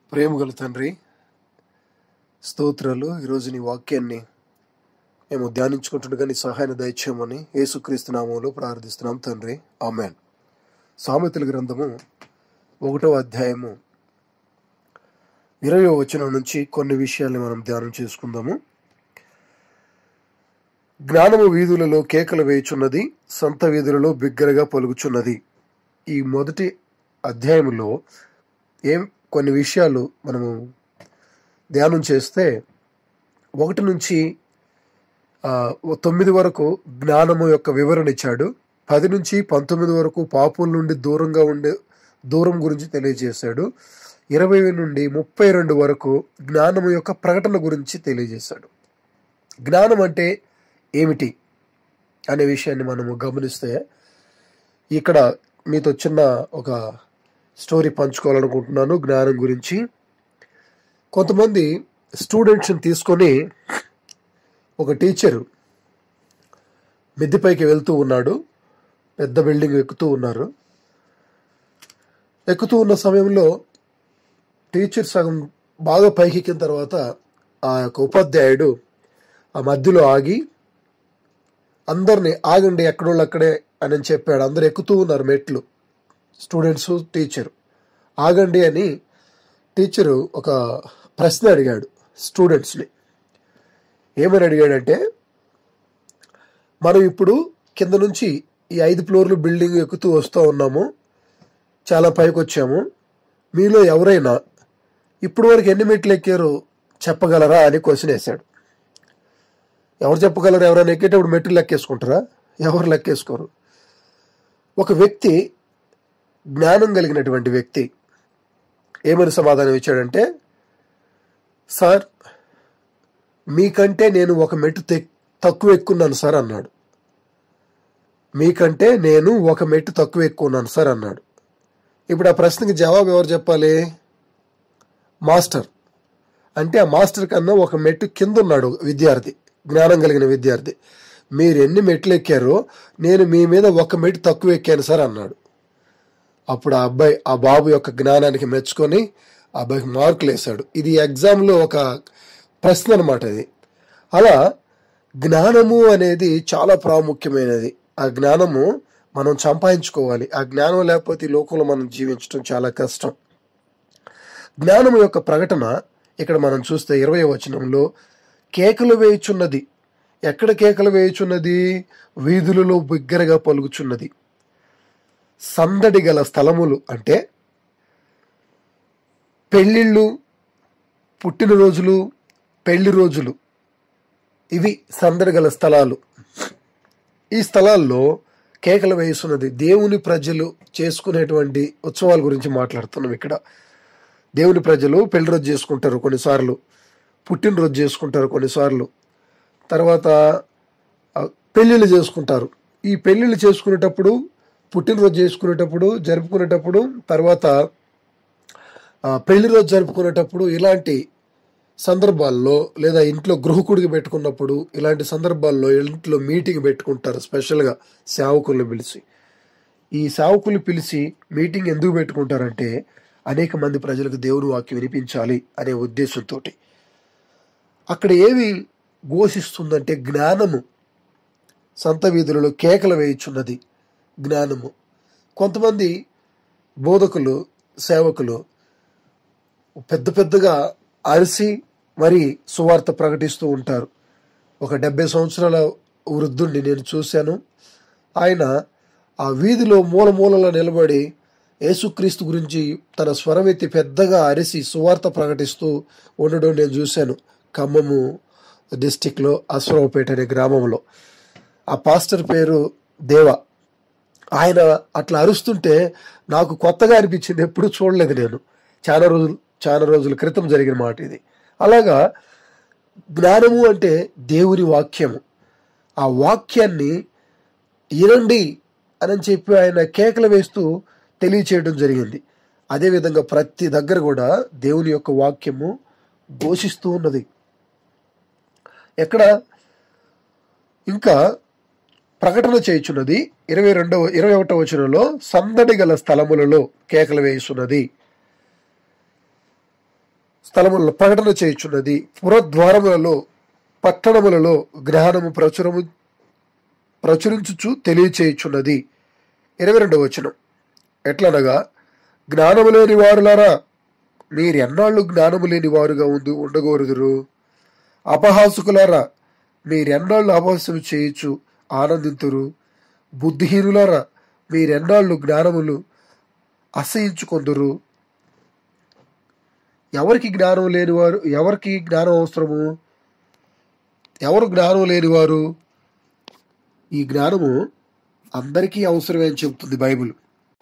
ప్రేమగల తండ్రి స్తోత్రాలు ఈరోజు నీ వాక్యాన్ని మేము ధ్యానించుకుంటుండగా నీ సహాయాన్ని దయచేయమని యేసుక్రీస్తు నామంలో ప్రార్థిస్తున్నాం తండ్రి ఆమెన్ సామెతల గ్రంథము ఒకటో అధ్యాయము ఇరవై వచనం నుంచి కొన్ని విషయాల్ని మనం ధ్యానం చేసుకుందాము జ్ఞానము వీధులలో కేకలు వేయుచున్నది సంత వీధులలో బిగ్గరగా పలుకుచున్నది ఈ మొదటి అధ్యాయంలో ఏం కొన్ని విషయాలు మనము ధ్యానం చేస్తే ఒకటి నుంచి ఆ, ఓ తొమ్మిది వరకు జ్ఞానము యొక్క వివరణ ఇచ్చాడు పది నుంచి పంతొమ్మిది వరకు పాపుల నుండి దూరంగా ఉండే దూరం గురించి తెలియజేశాడు ఇరవై నుండి ముప్పై రెండు వరకు జ్ఞానము యొక్క ప్రకటన గురించి తెలియజేశాడు జ్ఞానం అంటే ఏమిటి అనే విషయాన్ని మనము గమనిస్తే ఇక్కడ మీతో చిన్న ఒక స్టోరీ పంచుకోవాలనుకుంటున్నాను జ్ఞానం గురించి కొంతమంది స్టూడెంట్స్ని తీసుకొని ఒక టీచరు మిద్దెపైకి వెళ్తూ ఉన్నాడు పెద్ద బిల్డింగ్ ఎక్కుతూ ఉన్నారు ఎక్కుతూ ఉన్న సమయంలో టీచర్ సగం బాగా పైకి ఎక్కిన తర్వాత ఆ యొక్క ఉపాధ్యాయుడు ఆ మధ్యలో ఆగి అందరిని ఆగండి ఎక్కడోళ్ళు అక్కడే అని చెప్పాడు అందరు ఎక్కుతూ ఉన్నారు మెట్లు స్టూడెంట్స్ టీచర్ ఆగండి అని టీచరు ఒక ప్రశ్న అడిగాడు స్టూడెంట్స్ని ఏమని అడిగాడంటే మనం ఇప్పుడు కింద నుంచి ఈ ఐదు ఫ్లోర్లు బిల్డింగ్ ఎక్కుతూ వస్తూ ఉన్నాము చాలా పైకి వచ్చాము మీలో ఎవరైనా ఇప్పుడు వరకు ఎన్ని మెట్లు ఎక్కారో చెప్పగలరా అని క్వశ్చన్ వేశాడు ఎవరు చెప్పగలరు ఎవరైనా ఎక్కేటప్పుడు మెట్లు లెక్కేసుకుంటారా ఎవరు లెక్కేసుకోరు ఒక వ్యక్తి జ్ఞానం కలిగినటువంటి వ్యక్తి ఏమని సమాధానం ఇచ్చాడంటే సార్ మీకంటే నేను ఒక మెట్టు తె- తక్కువ ఎక్కున్నాను సార్ అన్నాడు మీకంటే నేను ఒక మెట్టు తక్కువ ఎక్కున్నాను సార్ అన్నాడు ఇప్పుడు ఆ ప్రశ్నకి జవాబు ఎవరు చెప్పాలి మాస్టర్ అంటే ఆ మాస్టర్ కన్నా ఒక మెట్టు కింద ఉన్నాడు విద్యార్థి జ్ఞానం కలిగిన విద్యార్థి మీరు ఎన్ని మెట్లు ఎక్కారో నేను మీ మీద ఒక మెట్టు తక్కువ ఎక్కాను సార్ అన్నాడు అప్పుడు ఆ అబ్బాయి ఆ బాబు యొక్క జ్ఞానానికి మెచ్చుకొని ఆ అబ్బాయికి మార్కులు వేశాడు ఇది ఎగ్జామ్లో ఒక ప్రశ్న అనమాట ఇది అలా జ్ఞానము అనేది చాలా ప్రాముఖ్యమైనది ఆ జ్ఞానము మనం సంపాదించుకోవాలి ఆ జ్ఞానం లేకపోతే ఈ లోకంలో మనం జీవించడం చాలా కష్టం జ్ఞానం యొక్క ప్రకటన ఇక్కడ మనం చూస్తే ఇరవై వచనంలో కేకలు వేయుచున్నది ఎక్కడ కేకలు వేయుచున్నది వీధులలో బిగ్గరగా పలుకుచున్నది సందడి గల స్థలములు అంటే పెళ్ళిళ్ళు పుట్టినరోజులు పెళ్లి రోజులు ఇవి సందడి గల స్థలాలు ఈ స్థలాల్లో కేకలు వేస్తున్నది దేవుని ప్రజలు చేసుకునేటువంటి ఉత్సవాల గురించి మాట్లాడుతున్నాం ఇక్కడ దేవుని ప్రజలు పెళ్లి రోజు చేసుకుంటారు కొన్నిసార్లు పుట్టినరోజు చేసుకుంటారు కొన్నిసార్లు తర్వాత ఆ, పెళ్ళిళ్ళు చేసుకుంటారు ఈ పెళ్ళిళ్ళు చేసుకునేటప్పుడు పుట్టినరోజు చేసుకునేటప్పుడు జరుపుకునేటప్పుడు తర్వాత ఆ, పెళ్లి రోజు జరుపుకునేటప్పుడు ఇలాంటి సందర్భాల్లో లేదా ఇంట్లో గృహకుడికి పెట్టుకున్నప్పుడు ఇలాంటి సందర్భాల్లో ఇంట్లో మీటింగ్ పెట్టుకుంటారు స్పెషల్గా సేవకుల్ని పిలిచి ఈ సేవకులు పిలిచి మీటింగ్ ఎందుకు పెట్టుకుంటారంటే అనేక మంది ప్రజలకు దేవుని వాక్యం వినిపించాలి అనే ఉద్దేశంతో అక్కడ ఏమి ఘోషిస్తుందంటే జ్ఞానము సంత వీధులలో కేకలు వేయుచున్నది జ్ఞానము కొంతమంది బోధకులు సేవకులు పెద్ద పెద్దగా అరిసి మరి సువార్త ప్రకటిస్తూ ఉంటారు ఒక డెబ్బై సంవత్సరాల వృద్ధుణ్ణి నేను చూశాను ఆయన ఆ వీధిలో మూల మూలలో నిలబడి యేసుక్రీస్తు గురించి తన స్వరం ఎత్తి పెద్దగా అరిసి సువార్త ప్రకటిస్తూ ఉండడం నేను చూశాను ఖమ్మము డిస్టిక్లో అశ్వరావుపేట అనే గ్రామంలో ఆ పాస్టర్ పేరు దేవ ఆయన అట్లా అరుస్తుంటే నాకు కొత్తగా అనిపించింది ఎప్పుడు చూడలేదు నేను చాలా రోజులు చాలా రోజుల క్రితం జరిగిన మాట ఇది అలాగా జ్ఞానము అంటే దేవుని వాక్యము ఆ వాక్యాన్ని వినండి అని చెప్పి ఆయన కేకలు వేస్తూ తెలియచేయడం జరిగింది అదేవిధంగా ప్రతి దగ్గర కూడా దేవుని యొక్క వాక్యము ఘోషిస్తూ ఉన్నది ఎక్కడ ఇంకా ప్రకటన చేయుచున్నది ఇరవై రెండవ ఇరవై ఒకటవ వచనంలో సందడి గల స్థలములలో కేకలు వేయుచున్నది స్థలములలో ప్రకటన చేయుచున్నది పురద్వారములలో పట్టణములలో జ్ఞానము ప్రచురము ప్రచురించుచు తెలియచేయుచున్నది ఇరవై రెండవ వచనం ఎట్లనగా జ్ఞానము లేని వారులారా మీరు ఎన్నాళ్ళు జ్ఞానము లేని వారుగా ఉండు ఉండగోరుదురు అపహాసుకులారా మీరెన్నాళ్ళు అపహాస్యం చేయొచ్చు ఆనందింతురు బుద్ధిహీనులారా మీరెన్నాళ్ళు జ్ఞానములు అసహించుకొందురు ఎవరికి జ్ఞానం లేనివారు ఎవరికి జ్ఞానం అవసరము ఎవరు జ్ఞానం లేనివారు ఈ జ్ఞానము అందరికీ అవసరమే అని చెబుతుంది బైబిల్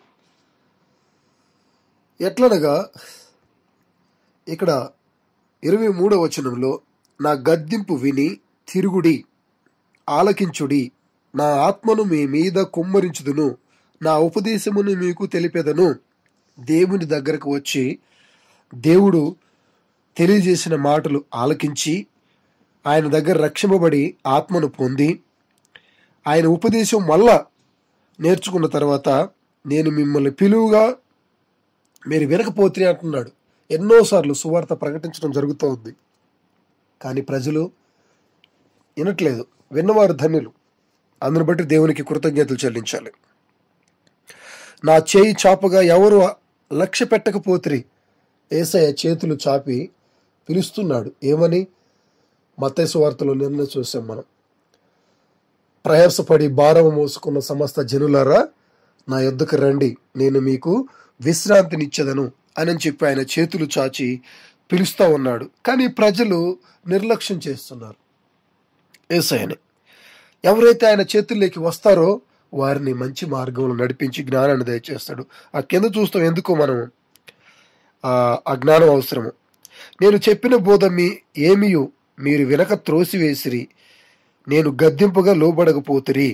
ఎట్లనగా ఇక్కడ ఇరవై మూడవ వచనంలో నా గద్దింపు విని తిరుగుడి ఆలకించుడి నా ఆత్మను మీ మీద కుమ్మరించుదును నా ఉపదేశమును మీకు తెలిపెదను దేవుని దగ్గరకు వచ్చి దేవుడు తెలియజేసిన మాటలు ఆలకించి ఆయన దగ్గర రక్షింపబడి ఆత్మను పొంది ఆయన ఉపదేశం మళ్ళా నేర్చుకున్న తర్వాత నేను మిమ్మల్ని పిలువుగా మీరు వినకపోతే అంటున్నాడు ఎన్నోసార్లు సువార్త ప్రకటించడం జరుగుతూ ఉంది కానీ ప్రజలు వినట్లేదు విన్నవారు ధన్యులు అందుని బట్టి దేవునికి కృతజ్ఞతలు చెల్లించాలి నా చేయి చాపగా ఎవరు లక్ష్య పెట్టకపోతే ఏసయ్య చేతులు చాపి పిలుస్తున్నాడు ఏమని మత్తైసు వార్తలో నిన్న చూసాం మనం ప్రయాసపడి భారము మోసుకున్న సమస్త జనులారా నా యొద్దకు రండి నేను మీకు విశ్రాంతినిచ్చేదను అని చెప్పి ఆయన చేతులు చాచి పిలుస్తూ ఉన్నాడు కానీ ప్రజలు నిర్లక్ష్యం చేస్తున్నారు ఏసయ్యని ఎవరైతే ఆయన చేతుల్లోకి వస్తారో వారిని మంచి మార్గంలో నడిపించి జ్ఞానాన్ని దయచేస్తాడు ఆ కింద చూస్తాం ఎందుకు మనం ఆ ఆ జ్ఞానం అవసరము నేను చెప్పిన బోధ మీ ఏమియు మీరు వినక త్రోసివేసిరి నేను గద్దింపుగా లోబడకపోతిరి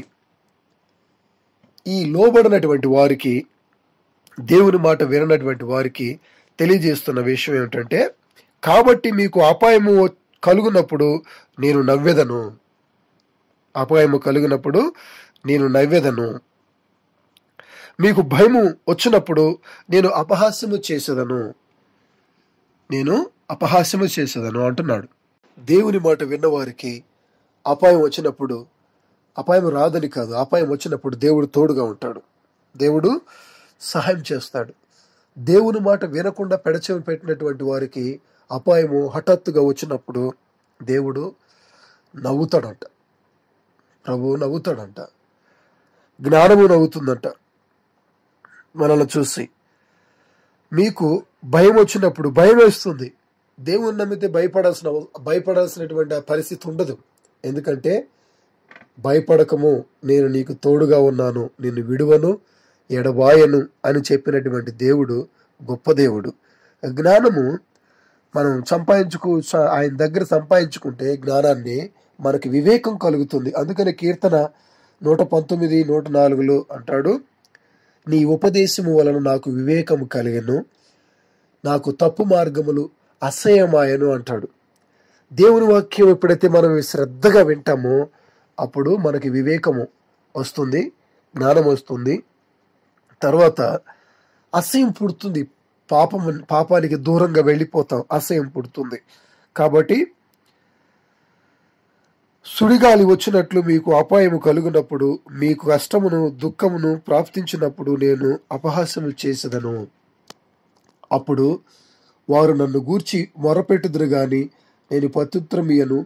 ఈ లోబడినటువంటి వారికి దేవుని మాట విననటువంటి వారికి తెలియజేస్తున్న విషయం ఏమిటంటే కాబట్టి మీకు అపాయము కలుగునప్పుడు నేను నవ్వెదను అపాయము కలిగినప్పుడు నేను నవ్వెదను మీకు భయము వచ్చినప్పుడు నేను అపహాస్యము చేసేదను నేను అపహాస్యము చేసేదను అంటున్నాడు దేవుని మాట విన్నవారికి అపాయం వచ్చినప్పుడు అపాయం రాదని కాదు అపాయం వచ్చినప్పుడు దేవుడు తోడుగా ఉంటాడు దేవుడు సహాయం చేస్తాడు దేవుని మాట వినకుండా పెడచెవి పెట్టినటువంటి వారికి అపాయము హఠాత్తుగా వచ్చినప్పుడు దేవుడు నవ్వుతాడంట ప్రభు నవ్వుతాడంట జ్ఞానము నవ్వుతుందంట మనల్ని చూసి మీకు భయం వచ్చినప్పుడు భయం వేస్తుంది దేవుని నమ్మితే భయపడాల్సిన భయపడాల్సినటువంటి ఆ పరిస్థితి ఉండదు ఎందుకంటే భయపడకము నేను నీకు తోడుగా ఉన్నాను నిన్ను విడువను ఎడబాయను అని చెప్పినటువంటి దేవుడు గొప్ప దేవుడు జ్ఞానము మనం సంపాదించుకు ఆయన దగ్గర సంపాదించుకుంటే జ్ఞానాన్ని మనకి వివేకం కలుగుతుంది అందుకని కీర్తన నూట పంతొమ్మిది నూట నాలుగులో అంటాడు నీ ఉపదేశము వలన నాకు వివేకము కలిగను నాకు తప్పు మార్గములు అసహ్యమాయను అంటాడు దేవుని వాక్యం ఎప్పుడైతే మనం శ్రద్ధగా వింటామో అప్పుడు మనకి వివేకము వస్తుంది జ్ఞానం వస్తుంది తర్వాత అసహ్యం పుడుతుంది పాపం పాపానికి దూరంగా వెళ్ళిపోతాం అసహ్యం పుడుతుంది కాబట్టి సుడిగాలి వచ్చినట్లు మీకు అపాయము కలుగునప్పుడు మీకు కష్టమును దుఃఖమును ప్రాప్తించినప్పుడు నేను అపహాస్యము చేసేదను అప్పుడు వారు నన్ను గూర్చి మొరపెట్టుదురు గాని నేను పత్యుత్రమియను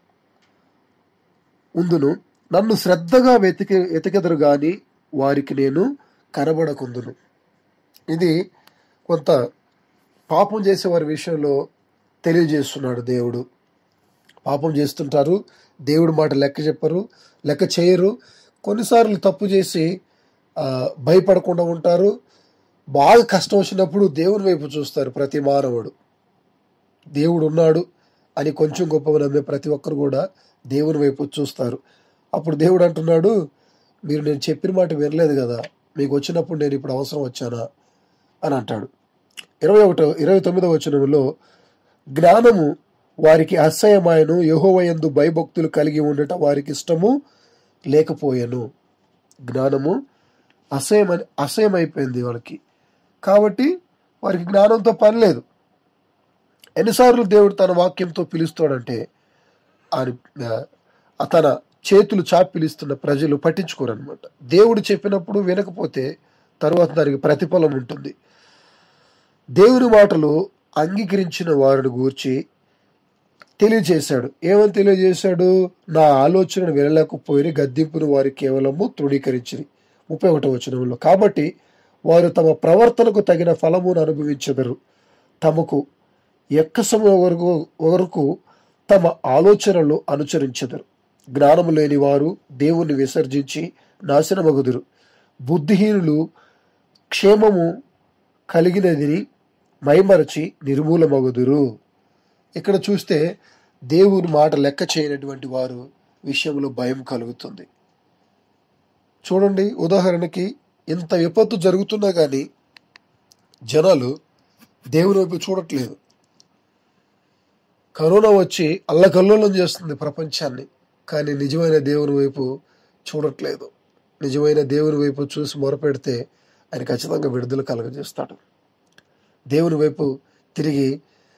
ఉందును నన్ను శ్రద్ధగా వెతికి వెతికెదరు గాని వారికి నేను కనబడకుందును ఇది కొంత పాపం చేసే వారి విషయంలో తెలియజేస్తున్నాడు దేవుడు పాపం చేస్తుంటారు దేవుడి మాట లెక్క చెప్పరు లెక్క చేయరు కొన్నిసార్లు తప్పు చేసి ఆ, భయపడకుండా ఉంటారు బాగా కష్టం వచ్చినప్పుడు దేవుని వైపు చూస్తారు ప్రతి మానవుడు దేవుడు ఉన్నాడు అని కొంచెం గొప్పగా నమ్మే ప్రతి ఒక్కరు కూడా దేవుని వైపు చూస్తారు అప్పుడు దేవుడు అంటున్నాడు మీరు నేను చెప్పిన మాట వినలేదు కదా మీకు వచ్చినప్పుడు నేను ఇప్పుడు అవసరం వచ్చానా అని అంటాడు ఇరవై ఒకటో ఇరవై తొమ్మిదవ వచనంలో జ్ఞానము వారికి అసహ్యమాయను యహోవయందు భయభక్తులు కలిగి ఉండట వారికి ఇష్టము లేకపోయాను జ్ఞానము అసహ్యమని అసహ్యమైపోయింది వాళ్ళకి కాబట్టి వారికి జ్ఞానంతో పని లేదు ఎన్నిసార్లు దేవుడు తన వాక్యంతో పిలుస్తాడంటే ఆయన ఆ, తన చేతులు చాపి పిలుస్తున్న ప్రజలు పట్టించుకోరనమాట దేవుడు చెప్పినప్పుడు వినకపోతే తర్వాత దానికి ప్రతిఫలం ఉంటుంది దేవుని మాటలు అంగీకరించిన వారిని గూర్చి తెలియజేశాడు ఏమని తెలియజేశాడు నా ఆలోచనను వినలేకపోయిన గద్దింపును వారు కేవలము తృణీకరించింది ముప్పై ఒకటో వచనంలో కాబట్టి వారు తమ ప్రవర్తనకు తగిన ఫలమును అనుభవించెదరు తమకు ఎక్కసము వరకు వరకు తమ ఆలోచనలు అనుసరించెదరు జ్ఞానము లేని వారు దేవుణ్ణి విసర్జించి నాశనమగుదురు బుద్ధిహీనులు క్షేమము కలిగినదిని మైమరచి నిర్మూలమగుదురు ఇక్కడ చూస్తే దేవుని మాట లెక్క చేయనటువంటి వారు విషయంలో భయం కలుగుతుంది చూడండి ఉదాహరణకి ఇంత విపత్తు జరుగుతున్నా కానీ జనాలు దేవుని వైపు చూడట్లేదు కరోనా వచ్చి అల్లకల్లోలం చేస్తుంది ప్రపంచాన్ని కానీ నిజమైన దేవుని వైపు చూడట్లేదు నిజమైన దేవుని వైపు చూసి మొరపెడితే ఆయన ఖచ్చితంగా విడుదల కలగజేస్తాడు దేవుని వైపు తిరిగి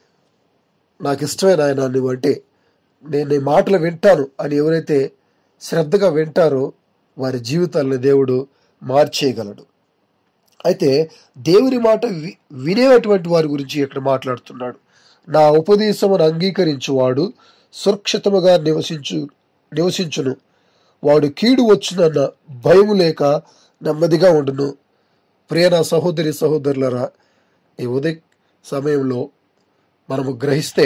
నాకు ఇష్టమైన ఆయన నువ్వు అంటే నేను నీ మాటలు వింటాను అని ఎవరైతే శ్రద్ధగా వింటారో వారి జీవితాలను దేవుడు మార్చేయగలడు అయితే దేవుని మాట వి- వినేటువంటి వారి గురించి ఇక్కడ మాట్లాడుతున్నాడు నా ఉపదేశమును అంగీకరించువాడు సురక్షితముగా నివసించు నివసించును వాడు కీడు వచ్చునన్న భయము లేక నెమ్మదిగా ఉండును ప్రియ నా సహోదరి సహోదరులరా ఈ ఉదయ సమయంలో మనము గ్రహిస్తే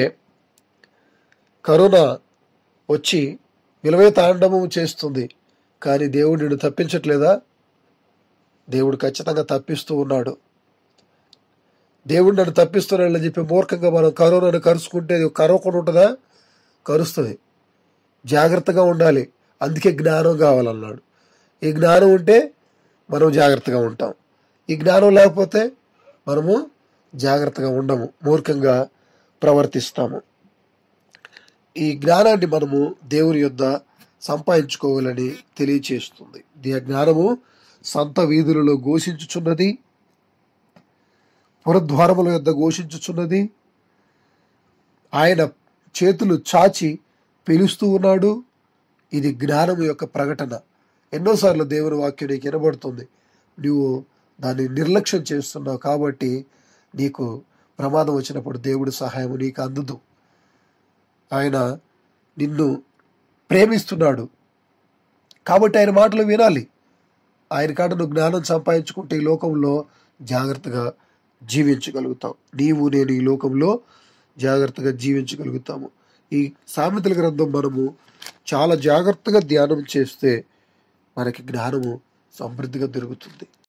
కరోనా వచ్చి విలువై తాండవం చేస్తుంది కానీ దేవుడు నిన్ను తప్పించట్లేదా దేవుడు ఖచ్చితంగా తప్పిస్తూ ఉన్నాడు దేవుడు నన్ను తప్పిస్తున్నాడని చెప్పి మూర్ఖంగా మనం కరోనాను కరుచుకుంటే అది కరవకుండా ఉంటుందా కరుస్తుంది జాగ్రత్తగా ఉండాలి అందుకే జ్ఞానం కావాలన్నాడు ఈ జ్ఞానం ఉంటే మనం జాగ్రత్తగా ఉంటాం ఈ జ్ఞానం లేకపోతే మనము జాగ్రత్తగా ఉండము మూర్ఖంగా ప్రవర్తిస్తాము ఈ జ్ఞానాన్ని మనము దేవుని యొద్ద సంపాదించుకోవాలని తెలియచేస్తుంది ఈ జ్ఞానము సంత వీధులలో ఘోషించుచున్నది పురద్వారముల యొద్ద ఘోషించుచున్నది ఆయన చేతులు చాచి పిలుస్తూ ఉన్నాడు ఇది జ్ఞానం యొక్క ప్రకటన ఎన్నోసార్లు దేవుని వాక్యం నీకు వినబడుతుంది నువ్వు దాన్ని నిర్లక్ష్యం చేస్తున్నావు కాబట్టి నీకు ప్రమాదం వచ్చినప్పుడు దేవుడి సహాయం నీకు అందదు ఆయన నిన్ను ప్రేమిస్తున్నాడు కాబట్టి ఆయన మాటలు వినాలి ఆయన కాడ నువ్వు జ్ఞానం సంపాదించుకుంటే ఈ లోకంలో జాగ్రత్తగా జీవించగలుగుతావు నీవు నేను ఈ లోకంలో జాగ్రత్తగా జీవించగలుగుతాము ఈ సామెతల గ్రంథం మనము చాలా జాగ్రత్తగా ధ్యానం చేస్తే మనకి జ్ఞానము సమృద్ధిగా దొరుకుతుంది